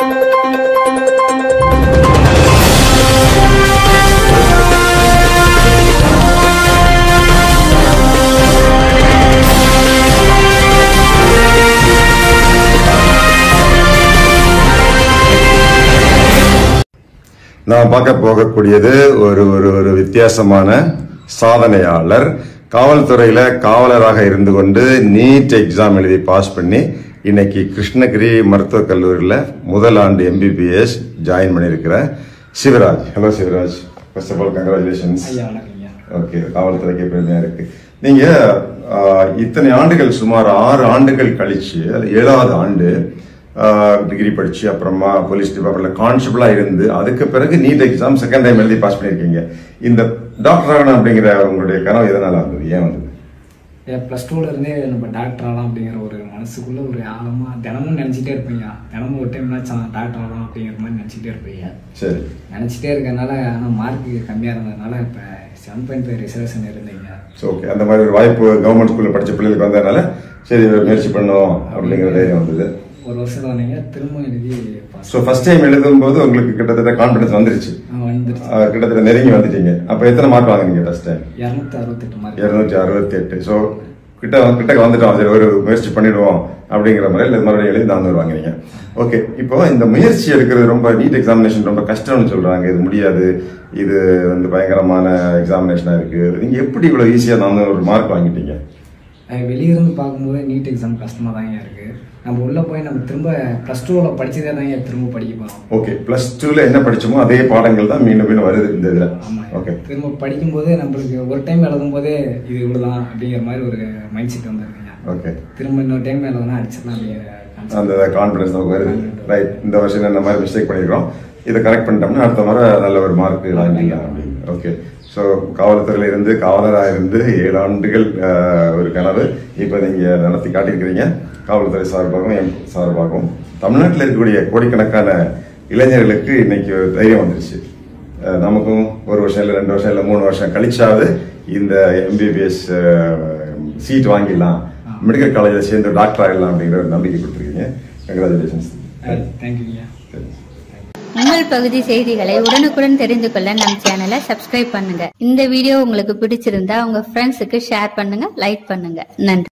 நாம் பார்க்க போகக்கூடியது ஒரு ஒரு ஒரு வித்தியாசமான சாதனையாளர் காவல்துறையில காவலராக இருந்து கொண்டு நீட் எக்ஸாம் எழுதி பாஸ் பண்ணி இன்னைக்கு கிருஷ்ணகிரி மருத்துவக் கல்லூரியில் முதல் ஆண்டு எம்பிபிஎஸ் ஜாயின் பண்ணியிருக்கிற Sivaraj hello Sivaraj first of all congratulations ஐயா வணக்கம் ஐயா ஓகே காவல்துறைக்கு பெருமையா இருக்கு நீங்க ஆஹ், இத்தனை ஆண்டுகள் சுமார் ஆறு ஆண்டுகள் கழிச்சு அது ஏழாவது ஆண்டு டிகிரி படிச்சு அப்புறமா போலீஸ் டிபார்ட்மெண்ட்ல கான்ஸ்டபிளா இருந்து அதுக்கு பிறகு நீட் எக்ஸாம் செகண்ட் டைம் எழுதி பாஸ் பண்ணிருக்கீங்க இந்த டாக்டர் ஆகணும் அப்படிங்கிற உங்களுடைய கனவு எதனால வந்தது ஏன் வந்தது ஏன் ப்ளஸ் டூல இருந்தே நம்ம டாக்டர் ஆகலாம் அப்படிங்கிற ஒரு மனசுக்குள்ள ஒரு ஆழமா தினமும் நினைச்சிட்டே இருப்பீங்க தினமும் ஒரு டைம் டாக்டர் ஆகலாம் அப்படிங்கிற மாதிரி நினைச்சிட்டே இருப்பீங்க சரி நினைச்சிட்டே இருக்கறனால ஆனால் மார்க் கம்மியா இருந்ததுனால இப்போ செவன் பாயிண்ட் ஃபைவ் ரிசர்வேஷன் இருந்தீங்க ஸோ ஓகே அந்த மாதிரி ஒரு வாய்ப்பு கவர்மெண்ட் ஸ்கூல்ல படிச்ச பிள்ளைகளுக்கு வந்ததுனால சரி முயற்சி பண்ணோம் அப்படிங்கிற தைரியம் வந்தது ஒரு வருஷம் தானீங்க திரும்ப எழுதி பாஸ் ஸோ ஃபர்ஸ்ட் டைம் எழுதும்போது உங்களுக்கு கிட்டத்தட்ட கான்ஃபிடன்ஸ் வந்துருச்சு வந்துருச்சு ஆஹ் கிட்டத்தட்ட நெருங்கி வந்துட்டீங்க அப்ப எத்தனை மார்க் வாங்குனீங்க ஃபர்ஸ்ட் டைம் இரநூத்தி அறுபத்தெட்டு மார்க் இருநூற்றி அறுபத்தி எட்டு ஸோ கிட்ட கிட்ட வந்துட்டோம் சரி ஒரு முயற்சி பண்ணிடுவோம் அப்படிங்கிற முறையில் மறுபடியும் எழுதி நானூறு வாங்குறீங்க ஓகே இப்போ இந்த முயற்சி எடுக்கிறது ரொம்ப நீட் எக்ஸாமினேஷன் ரொம்ப கஷ்டம்னு சொல்றாங்க இது முடியாது இது வந்து பயங்கரமான எக்ஸாமினேஷனா இருக்கு நீங்க எப்படி இவ்வளவு ஈஸியா நானூறு மார்க் வாங்கிட்டீங்க அஹ் வெளியிருந்து பார்க்கும்போது நீட் எக்ஸாம் கஷ்டமாக தாங்க இருக்கு நம்ம உள்ள போய் நம்ம திரும்ப ப்ளஸ் டூவில் படிச்சதே தாங்க திரும்ப படிக்க போகிறோம் ஓகே பிளஸ் டூல என்ன படிச்சோமோ அதே பாடங்கள் தான் மீண்டும் மீண்டும் வருது இந்த இதுல ஆமா ஓகே திரும்ப படிக்கும்போது நம்மளுக்கு ஒரு டைம் எழுதும் போதே இது இவ்வளவுதான் அப்படிங்கிற மாதிரி ஒரு மைண்ட் செட் வந்துருக்குங்க ஓகே திரும்ப இன்னொரு டைம் எழுதுனா அடிச்சிடலாம் அப்படிங்கிற concept. அந்த கான்ஃபிடன்ஸ் நமக்கு வருது ரைட் இந்த வருஷம் இந்த மாதிரி மிஸ்டேக் பண்ணிருக்கோம் இதை கரெக்ட் பண்ணிட்டோம்னா அடுத்த முறை நல்ல ஒரு மார்க் வாங்கிக்கலாம் அப்படின்னு ஓகே ஸோ காவல்துறையில இருந்து காவலராக இருந்து ஏழு ஆண்டுகள் ஆஹ், ஒரு கனவு இப்போ நீங்க நடத்தி காட்டியிருக்கிறீங்க காவல்துறை சார்பாகவும் எம் சார்பாகவும் தமிழ்நாட்டில் இருக்கக்கூடிய கோடிக்கணக்கான இளைஞர்களுக்கு இன்னைக்கு ஒரு தைரியம் வந்துருச்சு அஹ், நமக்கும் ஒரு வருஷம் இல்லை ரெண்டு வருஷம் இல்லை மூணு வருஷம் கழிச்சாவது இந்த எம்பிபிஎஸ் சீட் வாங்கிடலாம் மெடிக்கல் காலேஜில் சேர்ந்து டாக்டர் ஆகிடலாம் அப்படிங்கிற ஒரு நம்பிக்கை கொடுத்துருக்கீங்க கங்க்ராச்சுலேஷன்ஸ் அஹ் தேங்க்யூங்க உங்கள் பகுதி செய்திகளை உடனுக்குடன் தெரிந்து கொள்ள நம் சேனலை சப்ஸ்கிரைப் பண்ணுங்க இந்த வீடியோ உங்களுக்கு பிடிச்சிருந்தா உங்க ஃப்ரெண்ட்ஸுக்கு ஷேர் பண்ணுங்க லைக் பண்ணுங்க நன்றி